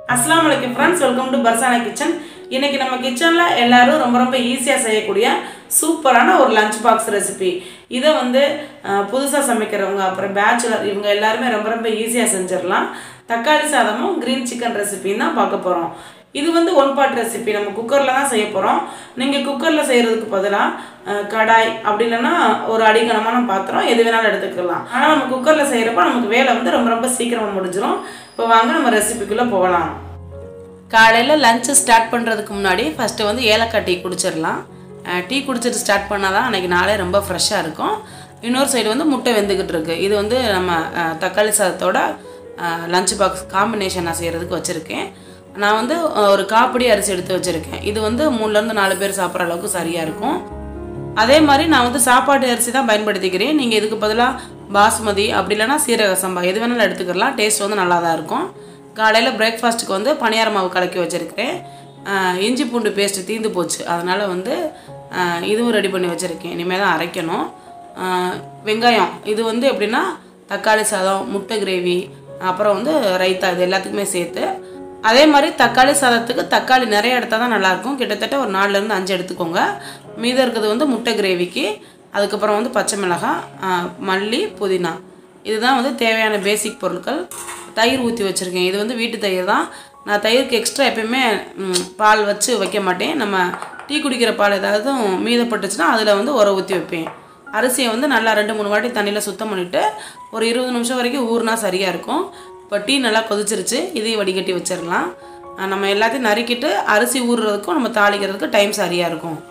அஸ்லாம் வலைக்கம் friends welcome to Farzana kitchen இன்னைக்கு நம்ம கிச்சனில் எல்லாரும் ரொம்ப ரொம்ப ஈஸியாக செய்யக்கூடிய சூப்பரான ஒரு லஞ்ச் பாக்ஸ் ரெசிபி இதை வந்து புதுசாக சமைக்கிறவங்க அப்புறம் பேச்சுலர் இவங்க எல்லாருமே ரொம்ப ரொம்ப ஈஸியாக செஞ்சிடலாம் தக்காளி சாதமும் க்ரீன் சிக்கன் ரெசிபின்னு தான் பார்க்க போகிறோம் இது வந்து ஒன் பார்ட் ரெசிபி நம்ம குக்கரில் தான் செய்ய போகிறோம் நீங்கள் குக்கரில் செய்கிறதுக்கு பதிலாக கடாய் அப்படி இல்லைன்னா ஒரு அடிகனமான பாத்திரம் எது வேணாலும் எடுத்துக்கலாம் ஆனால் நம்ம குக்கரில் செய்கிறப்ப நமக்கு வேலை வந்து ரொம்ப ரொம்ப சீக்கிரமாக முடிஞ்சிடும் இப்போ வாங்க நம்ம ரெசிபிக்குள்ளே போகலாம் காலையில் லஞ்சு ஸ்டார்ட் பண்ணுறதுக்கு முன்னாடி ஃபஸ்ட்டு வந்து ஏலக்காய் டீ குடிச்சிடலாம் டீ குடிச்சிட்டு ஸ்டார்ட் பண்ணால் தான் அன்றைக்கி நாளே ரொம்ப ஃப்ரெஷ்ஷாக இருக்கும் இன்னொரு சைடு வந்து முட்டை வெந்துக்கிட்டு இருக்கு இது வந்து நம்ம அஹ், தக்காளி சாதத்தோட லஞ்ச் பாக்ஸ் காம்பினேஷன் நான் செய்கிறதுக்கு வச்சுருக்கேன் நான் வந்து அஹ், ஒரு காப்பிடி அரிசி எடுத்து வச்சுருக்கேன் இது வந்து மூணுலேருந்து நாலு பேர் சாப்பிட்ற அளவுக்கு சரியாக இருக்கும் அதே மாதிரி நான் வந்து சாப்பாட்டு அரிசி தான் பயன்படுத்திக்கிறேன் நீங்கள் இதுக்கு பதிலாக பாஸ்மதி அப்படி இல்லைன்னா சீரக சம்பா எது வேணாலும் எடுத்துக்கலாம் டேஸ்ட் வந்து நல்லா தான் இருக்கும் காலையில் பிரேக்ஃபாஸ்ட்டுக்கு வந்து பணியார மாவு கலக்கி வச்சுருக்கிறேன் இஞ்சி பூண்டு பேஸ்ட்டு தீந்து போச்சு அதனால் வந்து ஆஹ், இதுவும் ரெடி பண்ணி வச்சுருக்கேன் இனிமேல் தான் அரைக்கணும் ஆஹ், வெங்காயம் இது வந்து எப்படின்னா தக்காளி சாதம் முட்டை கிரேவி அப்புறம் வந்து ரைத்தா இது எல்லாத்துக்குமே சேர்த்து அதே மாதிரி தக்காளி சாதத்துக்கு தக்காளி நிறைய எடுத்தால் தான் நல்லாயிருக்கும் கிட்டத்தட்ட ஒரு நாலுலேருந்து அஞ்சு எடுத்துக்கோங்க மீதம் இருக்கிறது வந்து முட்டை கிரேவிக்கு அதுக்கப்புறம் வந்து பச்சை மிளகாய் ஆ, மல்லி புதினா இதுதான் வந்து தேவையான பேசிக் பொருட்கள் தயிர் ஊற்றி வச்சுருக்கேன் இது வந்து வீட்டு தயிர் தான் நான் தயிருக்கு எக்ஸ்ட்ரா எப்பயுமே ம், பால் வச்சு வைக்க மாட்டேன் நம்ம டீ குடிக்கிற பால் ஏதாவது மீதப்பட்டுச்சுன்னா அதில் வந்து உர ஊற்றி வைப்பேன் அரிசியை வந்து நல்லா ரெண்டு மூணு வாட்டி தண்ணியில் சுத்தம் பண்ணிவிட்டு ஒரு இருபது நிமிஷம் வரைக்கும் ஊறினா சரியாக இருக்கும் இப்போ டீ நல்லா கொதிச்சிருச்சு இதையும் வடிகட்டி வச்சிடலாம் அஹ் நம்ம எல்லாத்தையும் நறுக்கிட்டு அரிசி ஊறுறதுக்கும் நம்ம தாளிக்கிறதுக்கு டைம் சரியாக இருக்கும்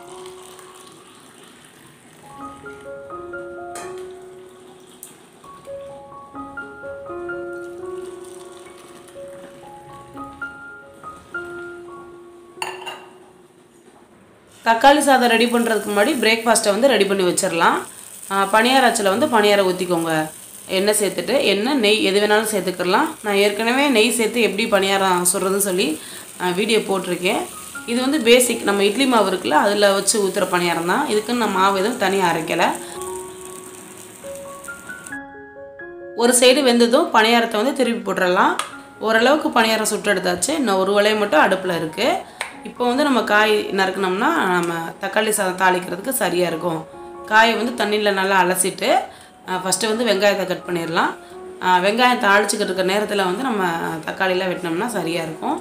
தக்காளி சாதம் ரெடி பண்ணுறதுக்கு முன்னாடி பிரேக்ஃபாஸ்ட்டை வந்து ரெடி பண்ணி வச்சிடலாம் பணியார அச்சில் வந்து பணியாரம் ஊற்றிக்கோங்க எண்ணெய் சேர்த்துட்டு எண்ணெய் நெய் எது வேணாலும் சேர்த்துக்கலாம் நான் ஏற்கனவே நெய் சேர்த்து எப்படி பணியாரம் சுடுறதுன்னு சொல்லி வீடியோ போட்டிருக்கேன் இது வந்து பேசிக் நம்ம இட்லி மாவு இருக்குல்ல அதில் வச்சு ஊற்றுற பணியாரம் தான் இதுக்குன்னு நான் மாவு எதுவும் தனியாக அரைக்கலை ஒரு சைடு வெந்ததும் பணியாரத்தை வந்து திருப்பி போட்டுடலாம் ஓரளவுக்கு பணியாரம் சுட்டு எடுத்தாச்சு இன்னும் ஒரு வளைய மட்டும் அடுப்பில் இருக்குது இப்போ வந்து நம்ம காய் நறுக்கணும்னா நம்ம தக்காளி சாதம் தாளிக்கிறதுக்கு சரியாக இருக்கும் காயை வந்து தண்ணியில் நல்லா அலசிட்டு ஃபஸ்ட்டு வந்து வெங்காயத்தை கட் பண்ணிடலாம் அஹ் வெங்காயம் தாளிச்சுக்கிட்டு இருக்க நேரத்தில் வந்து நம்ம தக்காளிலாம் வெட்டினோம்னா சரியாக இருக்கும்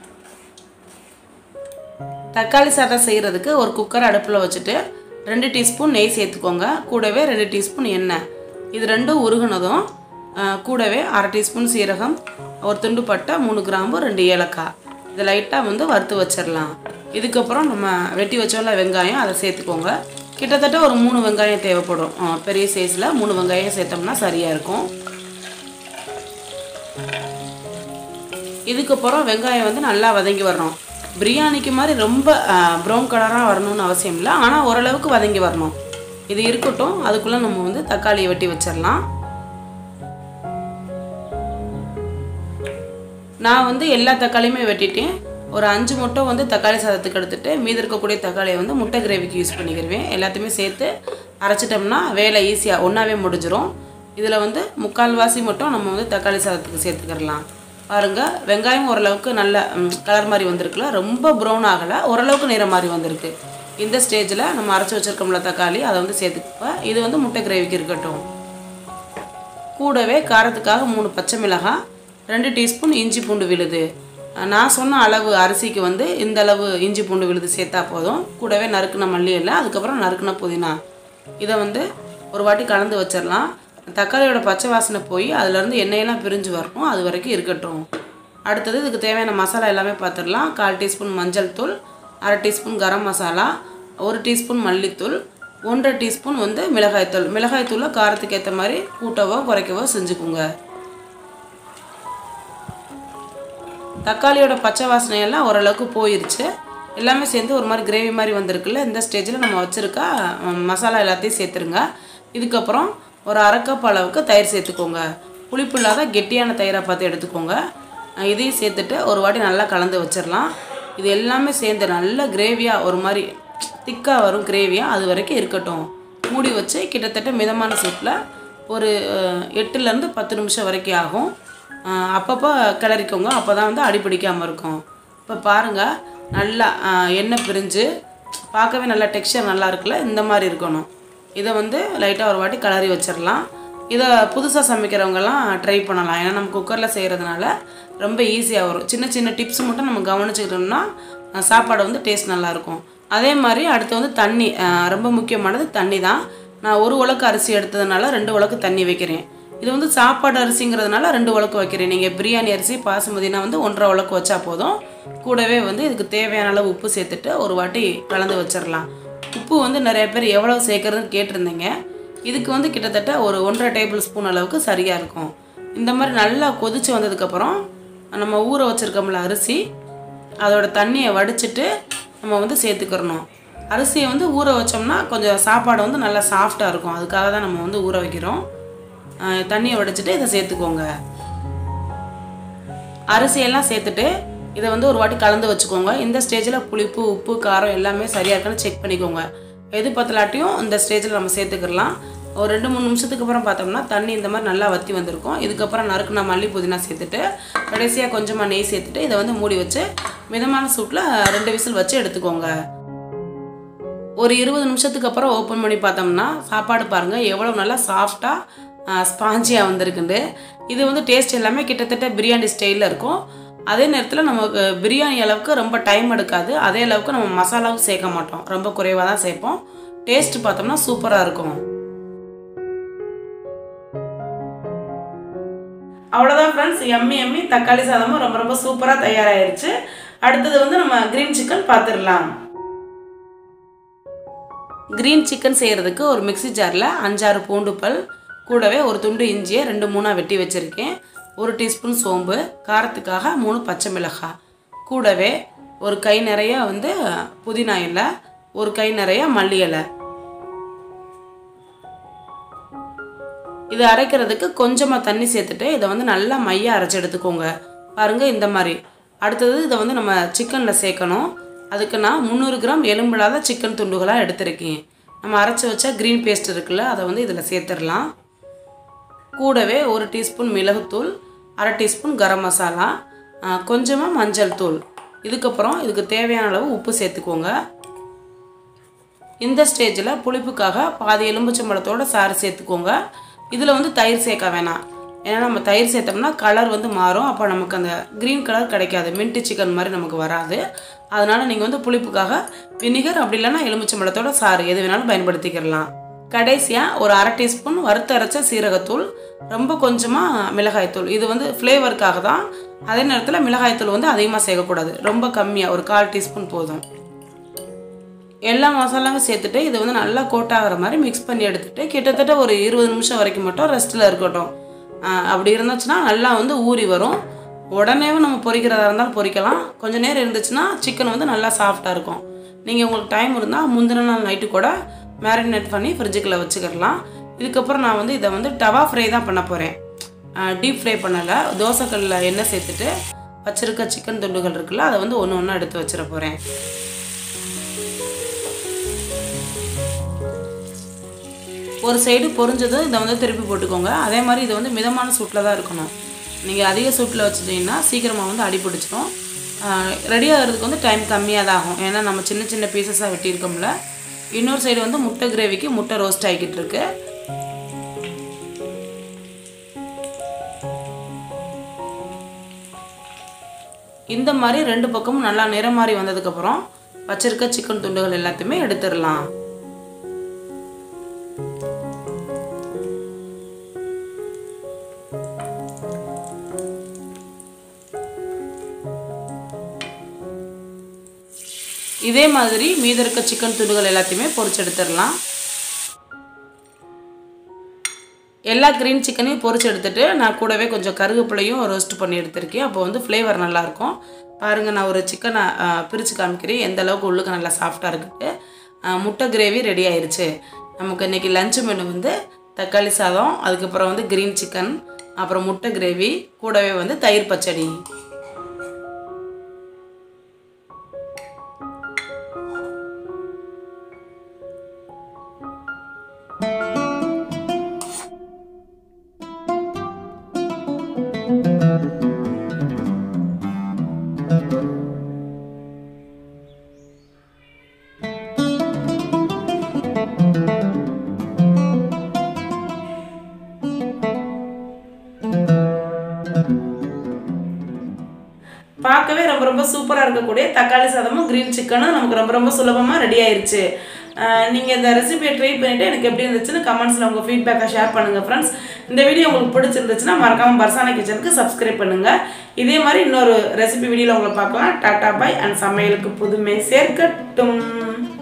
தக்காளி சாதம் செய்கிறதுக்கு ஒரு குக்கர் அடுப்பில் வச்சுட்டு ரெண்டு டீஸ்பூன் நெய் சேர்த்துக்கோங்க கூடவே ரெண்டு டீஸ்பூன் எண்ணெய் இது ரெண்டும் உருகுனதும் ஆ, கூடவே அரை டீஸ்பூன் சீரகம் ஒரு துண்டு பட்டை மூணு கிராம்பு ரெண்டு ஏலக்காய் இதை லைட்டாக வந்து வறுத்து வச்சிடலாம் இதுக்கப்புறம் நம்ம வெட்டி வச்சோம்ல வெங்காயம் அதை சேர்த்துக்கோங்க கிட்டத்தட்ட ஒரு மூணு வெங்காயம் தேவைப்படும் ஆ, பெரிய சைஸில் மூணு வெங்காயம் சேர்த்தோம்னா சரியாக இருக்கும் இதுக்கப்புறம் வெங்காயம் வந்து நல்லா வதங்கி வரணும் பிரியாணிக்கு மாதிரி ரொம்ப ப்ரௌன் கலராக வரணும்னு அவசியம் இல்லை ஆனால் ஓரளவுக்கு வதங்கி வரணும் இது இருக்கட்டும் அதுக்குள்ளே நம்ம வந்து தக்காளியை வெட்டி வச்சிடலாம் நான் வந்து எல்லா தக்காளியுமே வெட்டிட்டேன் ஒரு அஞ்சு முட்டை வந்து தக்காளி சாதத்துக்கு எடுத்துட்டு மீதி இருக்கக்கூடிய தக்காளியை வந்து முட்டை கிரேவிக்கு யூஸ் பண்ணிக்கிருவேன் எல்லாத்தையுமே சேர்த்து அரைச்சிட்டோம்னா வேலை ஈஸியாக ஒன்றாவே முடிஞ்சிரும் இதில் வந்து முக்கால்வாசி மட்டும் நம்ம வந்து தக்காளி சாதத்துக்கு சேர்த்துக்கிடலாம் பாருங்கள் வெங்காயம் ஓரளவுக்கு நல்ல கலர் மாதிரி வந்திருக்குல்ல ரொம்ப ப்ரௌன் ஆகலை ஓரளவுக்கு நிறம் மாதிரி வந்திருக்கு இந்த ஸ்டேஜில் நம்ம அரைச்சி வச்சிருக்கோம்ல தக்காளி அதை வந்து சேர்த்துக்குப்பேன் இது வந்து முட்டை கிரேவிக்கு இருக்கட்டும் கூடவே காரத்துக்காக மூணு பச்சை மிளகாய் ரெண்டு டீஸ்பூன் இஞ்சி பூண்டு விழுது நான் சொன்ன அளவு அரிசிக்கு வந்து இந்த அளவு இஞ்சி பூண்டு விழுது சேர்த்தா போதும் கூடவே நறுக்குன மல்லி இல்லை அதுக்கப்புறம் நறுக்குன புதினா இதை வந்து ஒரு வாட்டி கலந்து வச்சிடலாம் தக்காளியோட பச்சை வாசனை போய் அதுலேருந்து எண்ணெயெல்லாம் பிரிஞ்சு வரணும் அது வரைக்கும் இருக்கட்டும் அடுத்தது இதுக்கு தேவையான மசாலா எல்லாமே பார்த்துடலாம் கால் டீஸ்பூன் மஞ்சள் தூள் அரை டீஸ்பூன் கரம் மசாலா ஒரு டீஸ்பூன் மல்லித்தூள் ஒன்றரை டீஸ்பூன் வந்து மிளகாய்த்தூள் மிளகாய்த்தூளை காரத்துக்கு ஏற்ற மாதிரி கூட்டவோ குறைக்கவோ செஞ்சுக்கோங்க தக்காளியோட பச்சை வாசனையெல்லாம் ஓரளவுக்கு போயிருச்சு எல்லாமே சேர்ந்து ஒரு மாதிரி கிரேவி மாதிரி வந்திருக்குல்ல இந்த ஸ்டேஜில் நம்ம வச்சுருக்க ம், மசாலா எல்லாத்தையும் சேர்த்துருங்க இதுக்கப்புறம் ஒரு அரை கப் அளவுக்கு தயிர் சேர்த்துக்கோங்க புளிப்பு இல்லாத கெட்டியான தயிரை பார்த்து எடுத்துக்கோங்க அஹ், இதையும் சேர்த்துட்டு ஒரு வாட்டி நல்லா கலந்து வச்சிடலாம் இது எல்லாமே சேர்ந்து நல்ல கிரேவியாக ஒரு மாதிரி திக்காக வரும் கிரேவியாக அது வரைக்கும் இருக்கட்டும் மூடி வச்சு கிட்டத்தட்ட மிதமான சூட்டில் ஒரு அஹ், எட்டுலேருந்து பத்து நிமிஷம் வரைக்கும் ஆகும் ஆஹ் அப்பப்போ கிளறிக்கோங்க அப்போ தான் வந்து அடி பிடிக்காமல் இருக்கும் இப்போ பாருங்கள் நல்லா ஆஹ் எண்ணெய் பிரிஞ்சு பார்க்கவே நல்லா டெக்ஸ்சர் நல்லா இருக்குல்ல இந்த மாதிரி இருக்கணும் இதை வந்து லைட்டாக ஒரு வாட்டி கிளறி வச்சிடலாம் இதை புதுசாக சமைக்கிறவங்கலாம் ட்ரை பண்ணலாம் ஏன்னா நம்ம குக்கரில் செய்கிறதுனால ரொம்ப ஈஸியாக வரும் சின்ன சின்ன டிப்ஸ் மட்டும் நம்ம கவனிச்சுக்கிட்டோம்னா அஹ் சாப்பாடு வந்து டேஸ்ட் நல்லாயிருக்கும் அதே மாதிரி அடுத்து வந்து தண்ணி அஹ் ரொம்ப முக்கியமானது தண்ணி தான் நான் ஒரு உலக்கு அரிசி எடுத்ததுனால ரெண்டு உலக்கு தண்ணி வைக்கிறேன் இது வந்து சாப்பாடு அரிசிங்கிறதுனால ரெண்டு உலக்கு வைக்கிறேன் நீங்கள் பிரியாணி அரிசி பாசுமதினா வந்து ஒன்றரை உலக்கு வச்சா போதும் கூடவே வந்து இதுக்கு தேவையான அளவு உப்பு சேர்த்துட்டு ஒரு வாட்டி கலந்து வச்சிடலாம் உப்பு வந்து நிறைய பேர் எவ்வளோ சேர்க்குறதுன்னு கேட்டிருந்தீங்க இதுக்கு வந்து கிட்டத்தட்ட ஒரு ஒன்றரை டேபிள் ஸ்பூன் அளவுக்கு சரியாக இருக்கும் இந்த மாதிரி நல்லா கொதிச்சு வந்ததுக்கப்புறம் நம்ம ஊற வச்சுருக்கோம்ல அரிசி அதோட தண்ணியை வடிச்சிட்டு நம்ம வந்து சேர்த்துக்கிறணும் அரிசியை வந்து ஊற வச்சோம்னா கொஞ்சம் சாப்பாடு வந்து நல்லா சாஃப்டாக இருக்கும் அதுக்காக தான் நம்ம வந்து ஊற வைக்கிறோம் அஹ் தண்ணியை வடிச்சிட்டு இதை சேர்த்துக்கோங்க அரிசியெல்லாம் சேர்த்துட்டு இதை வந்து ஒரு வாட்டி கலந்து வச்சுக்கோங்க இந்த ஸ்டேஜில் புளிப்பு உப்பு காரம் எல்லாமே சரியாக இருக்கான்னு செக் பண்ணிக்கோங்க எது பத்தலாட்டியும் இந்த ஸ்டேஜில் நம்ம சேர்த்துக்கிடலாம் ஒரு ரெண்டு மூணு நிமிஷத்துக்கு அப்புறம் பார்த்தோம்னா தண்ணி இந்த மாதிரி நல்லா வற்றி வந்திருக்கும் இதுக்கப்புறம் நறுக்குன மல்லி புதினா சேர்த்துட்டு கடைசியாக கொஞ்சமாக நெய் சேர்த்துட்டு இதை வந்து மூடி வச்சு மிதமான சூட்டில் ரெண்டு விசில் வச்சு எடுத்துக்கோங்க ஒரு இருபது நிமிஷத்துக்கு அப்புறம் ஓப்பன் பண்ணி பார்த்தோம்னா சாப்பாடு பாருங்கள் எவ்வளோ நல்லா சாஃப்டாக ஸ்பாஞ்சியாக வந்திருக்குண்டு இது வந்து டேஸ்ட் எல்லாமே கிட்டத்தட்ட பிரியாணி ஸ்டைலில் இருக்கும் அதே நேரத்தில் நமக்கு பிரியாணி அளவுக்கு ரொம்ப டைம் எடுக்காது அதே அளவுக்கு நம்ம மசாலாவும் சேர்க்க மாட்டோம் ரொம்ப குறைவாக தான் சேர்ப்போம் டேஸ்ட் பார்த்தோம்னா சூப்பராக இருக்கும் அவ்வளோதான் ஃப்ரெண்ட்ஸ் எம்மி எம்மி தக்காளி சாதமும் ரொம்ப ரொம்ப சூப்பராக தயாராகிருச்சு அடுத்தது வந்து நம்ம க்ரீன் சிக்கன் பார்த்துடலாம் க்ரீன் சிக்கன் செய்கிறதுக்கு ஒரு மிக்ஸி ஜாரில் அஞ்சாறு பூண்டு பல் கூடவே ஒரு துண்டு இஞ்சியை ரெண்டு மூணாக வெட்டி வச்சுருக்கேன் ஒரு டீஸ்பூன் சோம்பு காரத்துக்காக மூணு பச்சை மிளகாய் கூடவே ஒரு கை நிறைய வந்து புதினா இலை ஒரு கை நிறைய மல்லி இலை இதை அரைக்கிறதுக்கு கொஞ்சமாக தண்ணி சேர்த்துட்டு இதை வந்து நல்லா மையாக அரைச்சி எடுத்துக்கோங்க பாருங்கள் இந்த மாதிரி அடுத்தது இதை வந்து நம்ம சிக்கனில் சேர்க்கணும் அதுக்கு நான் முந்நூறு கிராம் எலும்பில்லாத சிக்கன் துண்டுகளாக எடுத்திருக்கேன் நம்ம அரைச்சி வச்ச க்ரீன் பேஸ்ட் இருக்குல்ல அதை வந்து இதில் சேர்த்துடலாம் கூடவே ஒரு டீஸ்பூன் மிளகுத்தூள் அரை டீஸ்பூன் கரம் மசாலா கொஞ்சமாக மஞ்சள் தூள் இதுக்கப்புறம் இதுக்கு தேவையான அளவு உப்பு சேர்த்துக்கோங்க இந்த ஸ்டேஜில் புளிப்புக்காக பாதி எலும்புச்சம்பழத்தோட சாறு சேர்த்துக்கோங்க இதில் வந்து தயிர் சேர்க்க வேணாம் ஏன்னா நம்ம தயிர் சேர்த்தோம்னா கலர் வந்து மாறும் அப்போ நமக்கு அந்த க்ரீன் கலர் கிடைக்காது மின்ட்டு சிக்கன் மாதிரி நமக்கு வராது அதனால் நீங்கள் வந்து புளிப்புக்காக வினிகர் அப்படி இல்லைன்னா எலுமிச்சம்பழத்தோட சாறு எது வேணாலும் பயன்படுத்திக்கிறலாம் கடைசியாக ஒரு அரை டீஸ்பூன் வறுத்து அரைச்ச சீரகத்தூள் ரொம்ப கொஞ்சமாக மிளகாய்த்தூள் இது வந்து ஃப்ளேவருக்காக தான் அதே நேரத்தில் மிளகாய்த்தூள் வந்து அதிகமாக சேர்க்கக்கூடாது ரொம்ப கம்மியாக ஒரு கால் டீஸ்பூன் போதும் எல்லா மசாலாவும் சேர்த்துட்டு இதை வந்து நல்லா கோட் ஆகிற மாதிரி மிக்ஸ் பண்ணி எடுத்துட்டு கிட்டத்தட்ட ஒரு இருபது நிமிஷம் வரைக்கும் மட்டும் ரெஸ்ட்டில் இருக்கட்டும் ஆஹ் அப்படி இருந்துச்சுன்னா நல்லா வந்து ஊறி வரும் உடனேவும் நம்ம பொரிக்கிறதா இருந்தாலும் பொரிக்கலாம் கொஞ்சம் நேரம் இருந்துச்சுன்னா சிக்கன் வந்து நல்லா சாஃப்டாக இருக்கும் நீங்கள் உங்களுக்கு டைம் இருந்தால் முந்தின நாள் நைட்டு கூட மேரினேட் பண்ணி ஃப்ரிட்ஜுக்குள்ளே வச்சுக்கிடலாம் இதுக்கப்புறம் நான் வந்து இதை வந்து டவா ஃப்ரை தான் பண்ண போகிறேன் டீப் ஃப்ரை பண்ணலை தோசைக்கல்லில் எண்ணெய் சேர்த்துட்டு வச்சிருக்க சிக்கன் துண்டுகள் இருக்குல்ல அதை வந்து ஒன்று ஒன்றா எடுத்து வச்சிட போகிறேன் ஒரு சைடு பொரிஞ்சதும் இதை வந்து திருப்பி போட்டுக்கோங்க அதே மாதிரி இது வந்து மிதமான சூட்டில் தான் இருக்கணும் நீங்கள் அதிக சூட்டில் வச்சுட்டீங்கன்னா சீக்கிரமாக வந்து அடி பிடிச்சிரும் ரெடி ஆகிறதுக்கு வந்து டைம் கம்மியாக தான் ஆகும் ஏன்னா நம்ம சின்ன சின்ன பீசஸாக வெட்டியிருக்கோம்ல இன்னொரு சைடு வந்து முட்டை கிரேவிக்கு முட்டை ரோஸ்ட் ஆகிக்கிட்டு இருக்கு இந்த மாதிரி ரெண்டு பக்கமும் நல்லா நிறம் மாறி வந்ததுக்கப்புறம் வச்சிருக்க சிக்கன் துண்டுகள் எல்லாத்தையுமே எடுத்துடலாம் இதே மாதிரி மீதி இருக்க சிக்கன் துண்டுகள் எல்லாத்தையுமே பொரிச்சு எடுத்துடலாம் எல்லா க்ரீன் சிக்கனையும் பொரிச்சு எடுத்துட்டு நான் கூடவே கொஞ்சம் கருவேப்பிலையும் ரோஸ்ட் பண்ணி எடுத்திருக்கேன் அப்போ வந்து ஃப்ளேவர் நல்லாயிருக்கும் பாருங்கள் நான் ஒரு சிக்கனை பிரித்து காமிக்கிறேன் எந்த அளவுக்கு உள்ளுக்கு நல்லா சாஃப்டாக இருக்குது ஆஹ் முட்டை கிரேவி ரெடி ஆயிருச்சு நமக்கு இன்றைக்கி லஞ்ச் மெனு வந்து தக்காளி சாதம் அதுக்கப்புறம் வந்து க்ரீன் சிக்கன் அப்புறம் முட்டை கிரேவி கூடவே வந்து தயிர் பச்சடி பார்க்கவே ரொம்ப ரொம்ப சூப்பராக இருக்கக்கூடிய தக்காளி சாதமும் க்ரீன் சிக்கனும் நமக்கு ரொம்ப ரொம்ப சுலபமாக ரெடி ஆயிருச்சு நீங்கள் இந்த ரெசிபியை ட்ரை பண்ணிவிட்டு எனக்கு எப்படி இருந்துச்சுன்னு கமெண்ட்ஸில் உங்கள் ஃபீட்பேக்கை ஷேர் பண்ணுங்கள் ஃப்ரெண்ட்ஸ் இந்த வீடியோ உங்களுக்கு பிடிச்சிருந்துச்சுன்னா மறக்காமல் பர்சானா கிச்சனுக்கு சப்ஸ்கிரைப் பண்ணுங்கள் இதே மாதிரி இன்னொரு ரெசிபி வீடியோவில் உங்களை பார்க்கலாம் டாட்டா பாய் அண்ட் சமையலுக்கு புதுமை சேர்க்கட்டும்